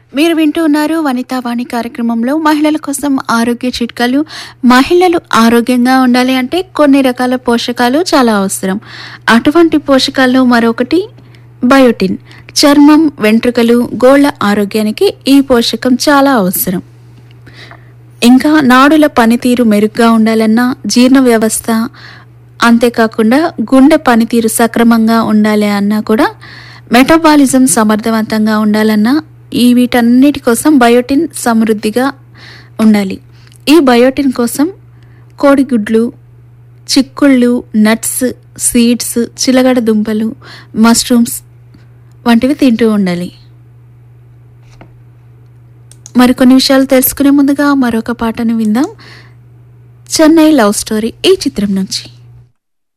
మీరు వింటూ ఉన్నారు వనితావాణి కార్యక్రమంలో మహిళల కోసం ఆరోగ్య చిట్కాలు మహిళలు ఆరోగ్యంగా ఉండాలి అంటే కొన్ని రకాల పోషకాలు చాలా అవసరం అటువంటి పోషకాల్లో మరొకటి బయోటిన్ చర్మం వెంట్రుకలు గోళ్ల ఆరోగ్యానికి ఈ పోషకం చాలా అవసరం ఇంకా నాడుల పనితీరు మెరుగ్గా ఉండాలన్నా జీర్ణ వ్యవస్థ అంతేకాకుండా గుండె పనితీరు సక్రమంగా ఉండాలి అన్నా కూడా మెటబాలిజం సమర్థవంతంగా ఉండాలన్నా ఈ వీటన్నిటి కోసం బయోటిన్ సమృద్ధిగా ఉండాలి ఈ బయోటిన్ కోసం కోడిగుడ్లు చిక్కుళ్ళు నట్స్ సీడ్స్ చిలగడ దుంపలు మష్రూమ్స్ వంటివి తింటూ ఉండాలి మరికొన్ని విషయాలు తెలుసుకునే ముందుగా మరొక పాటను విందాం చెన్నై లవ్ స్టోరీ ఈ చిత్రం నుంచి